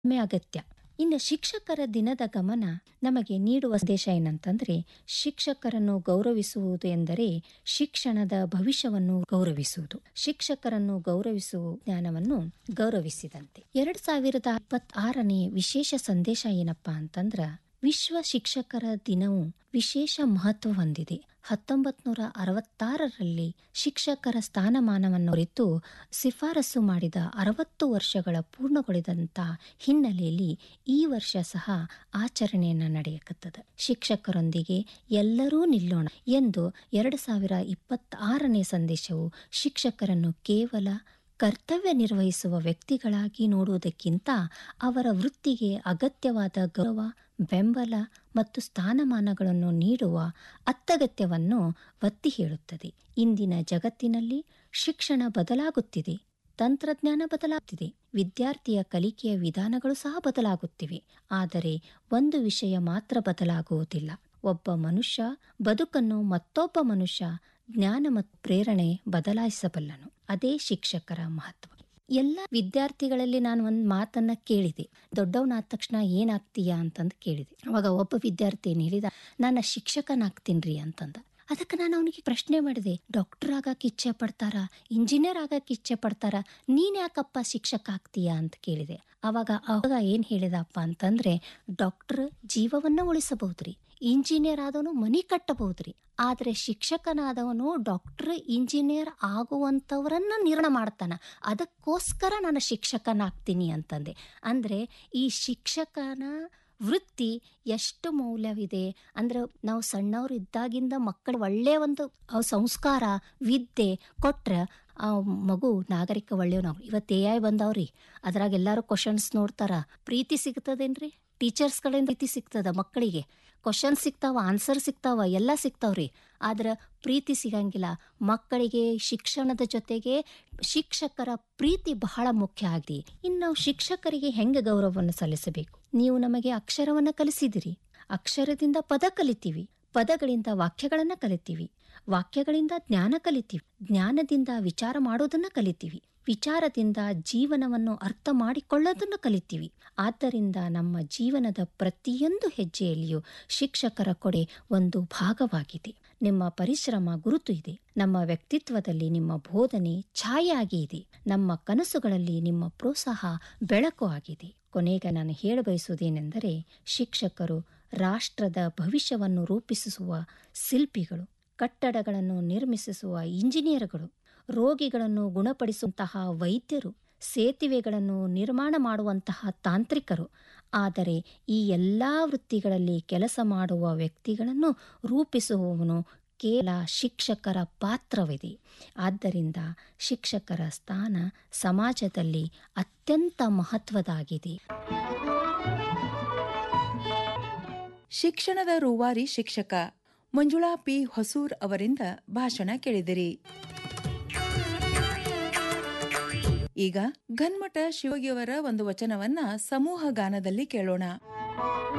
ಮೇ ಅಗತ್ಯ ಇನ್ನು ಶಿಕ್ಷಕರ ದಿನದ ಗಮನ ನಮಗೆ ನೀಡುವ ಸಂದೇಶ ಏನಂತಂದ್ರೆ ಶಿಕ್ಷಕರನ್ನು ಗೌರವಿಸುವುದು ಎಂದರೆ ಶಿಕ್ಷಣದ ಭವಿಷ್ಯವನ್ನು ಗೌರವಿಸುವುದು ಶಿಕ್ಷಕರನ್ನು ಗೌರವಿಸುವ ಜ್ಞಾನವನ್ನು ಗೌರವಿಸಿದಂತೆ ಎರಡ್ ಸಾವಿರದ ಇಪ್ಪತ್ತಾರನೇ ವಿಶೇಷ ಸಂದೇಶ ಏನಪ್ಪಾ ಅಂತಂದ್ರ ವಿಶ್ವ ಶಿಕ್ಷಕರ ದಿನವು ವಿಶೇಷ ಮಹತ್ವ ಹೊಂದಿದೆ ಹತ್ತೊಂಬತ್ ನೂರ ಅರವತ್ತಾರರಲ್ಲಿ ಶಿಕ್ಷಕರ ಸ್ಥಾನಮಾನವನ್ನು ಕುರಿತು ಶಿಫಾರಸು ಮಾಡಿದ ಅರವತ್ತು ವರ್ಷಗಳ ಪೂರ್ಣಗೊಳಿದಂತ ಹಿನ್ನೆಲೆಯಲ್ಲಿ ಈ ವರ್ಷ ಸಹ ಆಚರಣೆಯನ್ನ ನಡೆಯಕತ್ತದ ಶಿಕ್ಷಕರೊಂದಿಗೆ ಎಲ್ಲರೂ ನಿಲ್ಲೋಣ ಎಂದು ಎರಡು ಸಾವಿರ ಇಪ್ಪತ್ತಾರನೇ ಸಂದೇಶವು ಶಿಕ್ಷಕರನ್ನು ಕೇವಲ ಕರ್ತವ್ಯ ನಿರ್ವಹಿಸುವ ವ್ಯಕ್ತಿಗಳಾಗಿ ನೋಡುವುದಕ್ಕಿಂತ ಅವರ ವೃತ್ತಿಗೆ ಅಗತ್ಯವಾದ ಗೌರವ ಬೆಂಬಲ ಮತ್ತು ಸ್ಥಾನಮಾನಗಳನ್ನು ನೀಡುವ ಅತ್ಯಗತ್ಯವನ್ನು ಒತ್ತಿ ಹೇಳುತ್ತದೆ ಇಂದಿನ ಜಗತ್ತಿನಲ್ಲಿ ಶಿಕ್ಷಣ ಬದಲಾಗುತ್ತಿದೆ ತಂತ್ರಜ್ಞಾನ ಬದಲಾಗುತ್ತಿದೆ ವಿದ್ಯಾರ್ಥಿಯ ಕಲಿಕೆಯ ವಿಧಾನಗಳು ಸಹ ಬದಲಾಗುತ್ತಿವೆ ಆದರೆ ಒಂದು ವಿಷಯ ಮಾತ್ರ ಬದಲಾಗುವುದಿಲ್ಲ ಒಬ್ಬ ಮನುಷ್ಯ ಬದುಕನ್ನು ಮತ್ತೊಬ್ಬ ಮನುಷ್ಯ ಜ್ಞಾನ ಮತ್ತು ಪ್ರೇರಣೆ ಬದಲಾಯಿಸಬಲ್ಲನು ಅದೇ ಶಿಕ್ಷಕರ ಮಹತ್ವ ಎಲ್ಲ ವಿದ್ಯಾರ್ಥಿಗಳಲ್ಲಿ ನಾನು ಒಂದು ಮಾತನ್ನ ಕೇಳಿದೆ ದೊಡ್ಡವನಾದ ತಕ್ಷಣ ಏನಾಗ್ತೀಯಾ ಅಂತಂದು ಕೇಳಿದೆ ಅವಾಗ ಒಬ್ಬ ವಿದ್ಯಾರ್ಥಿ ಏನ್ ಹೇಳಿದ ನಾನು ಶಿಕ್ಷಕನಾಗ್ತೀನ್ರಿ ಅಂತಂದ ಅದಕ್ಕೆ ನಾನು ಅವನಿಗೆ ಪ್ರಶ್ನೆ ಮಾಡಿದೆ ಡಾಕ್ಟರ್ ಆಗಕ್ಕೆ ಇಚ್ಛೆ ಪಡ್ತಾರ ಇಂಜಿನಿಯರ್ ಆಗಕ್ಕೆ ಇಚ್ಛೆ ಪಡ್ತಾರ ನೀನ್ ಯಾಕಪ್ಪ ಶಿಕ್ಷಕ ಆಗ್ತೀಯಾ ಅಂತ ಕೇಳಿದೆ ಅವಾಗ ಅವಾಗ ಏನ್ ಹೇಳಿದಪ್ಪ ಅಂತಂದ್ರೆ ಡಾಕ್ಟರ್ ಜೀವವನ್ನ ಉಳಿಸಬಹುದ್ರಿ ಇಂಜಿನಿಯರ್ ಆದವನು ಮನಿ ಕಟ್ಟಬಹುದ್ರಿ ಆದ್ರೆ ಶಿಕ್ಷಕನಾದವನು ಡಾಕ್ಟರ್ ಇಂಜಿನಿಯರ್ ಆಗುವಂತವರನ್ನ ನಿರ್ಣಯ ಮಾಡ್ತಾನ ಅದಕ್ಕೋಸ್ಕರ ನಾನು ಶಿಕ್ಷಕನಾಗ್ತೀನಿ ಅಂತಂದೆ ಅಂದ್ರೆ ಈ ಶಿಕ್ಷಕನ ವೃತ್ತಿ ಎಷ್ಟು ಮೌಲ್ಯವಿದೆ ಅಂದ್ರೆ ನಾವು ಸಣ್ಣವ್ರು ಇದ್ದಾಗಿಂದ ಮಕ್ಕಳು ಒಳ್ಳೆಯ ಒಂದು ಅವ್ ಸಂಸ್ಕಾರ ವಿದ್ಯೆ ಕೊಟ್ರ ಆ ಮಗು ನಾಗರಿಕ ಒಳ್ಳೆಯವನಾಗ್ರು ಇವತ್ತು ಎ ಐ ಬಂದವ್ರಿ ಅದ್ರಾಗ ಎಲ್ಲಾರು ಕ್ವಶನ್ಸ್ ನೋಡ್ತಾರ ಪ್ರೀತಿ ಸಿಗ್ತದೇನ್ರಿ ಟೀಚರ್ಸ್ಗಳಿಂದ ಪ್ರೀತಿ ಸಿಗ್ತದ ಮಕ್ಕಳಿಗೆ ಕ್ವಶನ್ ಸಿಗ್ತಾವ ಆನ್ಸರ್ ಸಿಗ್ತಾವ ಎಲ್ಲ ಸಿಗ್ತಾವ್ರಿ ಆದ್ರ ಪ್ರೀತಿ ಸಿಗಂಗಿಲ್ಲ ಮಕ್ಕಳಿಗೆ ಶಿಕ್ಷಣದ ಜೊತೆಗೆ ಶಿಕ್ಷಕರ ಪ್ರೀತಿ ಬಹಳ ಮುಖ್ಯ ಆಗಿದೆ ಇನ್ನು ನಾವು ಶಿಕ್ಷಕರಿಗೆ ಹೆಂಗೆ ಗೌರವವನ್ನು ಸಲ್ಲಿಸಬೇಕು ನೀವು ನಮಗೆ ಅಕ್ಷರವನ್ನ ಕಲಿಸಿದಿರಿ ಅಕ್ಷರದಿಂದ ಪದ ಕಲಿತೀವಿ ಪದಗಳಿಂದ ವಾಕ್ಯಗಳನ್ನ ಕಲಿತೀವಿ ವಾಕ್ಯಗಳಿಂದ ಜ್ಞಾನ ಕಲಿತೀವಿ ಜ್ಞಾನದಿಂದ ವಿಚಾರ ಮಾಡೋದನ್ನ ಕಲಿತೀವಿ ವಿಚಾರದಿಂದ ಜೀವನವನ್ನು ಅರ್ಥ ಮಾಡಿಕೊಳ್ಳೋದನ್ನು ಕಲಿತೀವಿ ಆದ್ದರಿಂದ ನಮ್ಮ ಜೀವನದ ಪ್ರತಿಯೊಂದು ಹೆಜ್ಜೆಯಲ್ಲಿಯೂ ಶಿಕ್ಷಕರ ಕೊಡೆ ಒಂದು ಭಾಗವಾಗಿದೆ ನಿಮ್ಮ ಪರಿಶ್ರಮ ಗುರುತು ಇದೆ ನಮ್ಮ ವ್ಯಕ್ತಿತ್ವದಲ್ಲಿ ನಿಮ್ಮ ಬೋಧನೆ ಛಾಯೆ ಆಗಿ ಇದೆ ನಮ್ಮ ಕನಸುಗಳಲ್ಲಿ ನಿಮ್ಮ ಪ್ರೋತ್ಸಾಹ ಬೆಳಕು ಆಗಿದೆ ಕೊನೆಗೆ ನಾನು ಹೇಳಬಯಸುವುದೇನೆಂದರೆ ಶಿಕ್ಷಕರು ರಾಷ್ಟ್ರದ ಭವಿಷ್ಯವನ್ನು ರೂಪಿಸುವ ಶಿಲ್ಪಿಗಳು ಕಟ್ಟಡಗಳನ್ನು ನಿರ್ಮಿಸುವ ಇಂಜಿನಿಯರ್ಗಳು ರೋಗಿಗಳನ್ನು ಗುಣಪಡಿಸುವಂತಹ ವೈದ್ಯರು ಸೇತುವೆಗಳನ್ನು ನಿರ್ಮಾಣ ಮಾಡುವಂತಹ ತಾಂತ್ರಿಕರು ಆದರೆ ಈ ಎಲ್ಲ ವೃತ್ತಿಗಳಲ್ಲಿ ಕೆಲಸ ಮಾಡುವ ವ್ಯಕ್ತಿಗಳನ್ನು ರೂಪಿಸುವವನು ಕೇವಲ ಶಿಕ್ಷಕರ ಪಾತ್ರವಿದೆ ಆದ್ದರಿಂದ ಶಿಕ್ಷಕರ ಸ್ಥಾನ ಸಮಾಜದಲ್ಲಿ ಅತ್ಯಂತ ಮಹತ್ವದಾಗಿದೆ ಶಿಕ್ಷಣದ ರೂವಾರಿ ಶಿಕ್ಷಕ ಮಂಜುಳಾ ಪಿ ಹೊಸೂರ್ ಅವರಿಂದ ಭಾಷಣ ಕೇಳಿದಿರಿ ಈಗ ಗನ್ಮಠ ಶಿವಗಿಯವರ ಒಂದು ವಚನವನ್ನ ಸಮೂಹ ಗಾನದಲ್ಲಿ ಕೇಳೋಣ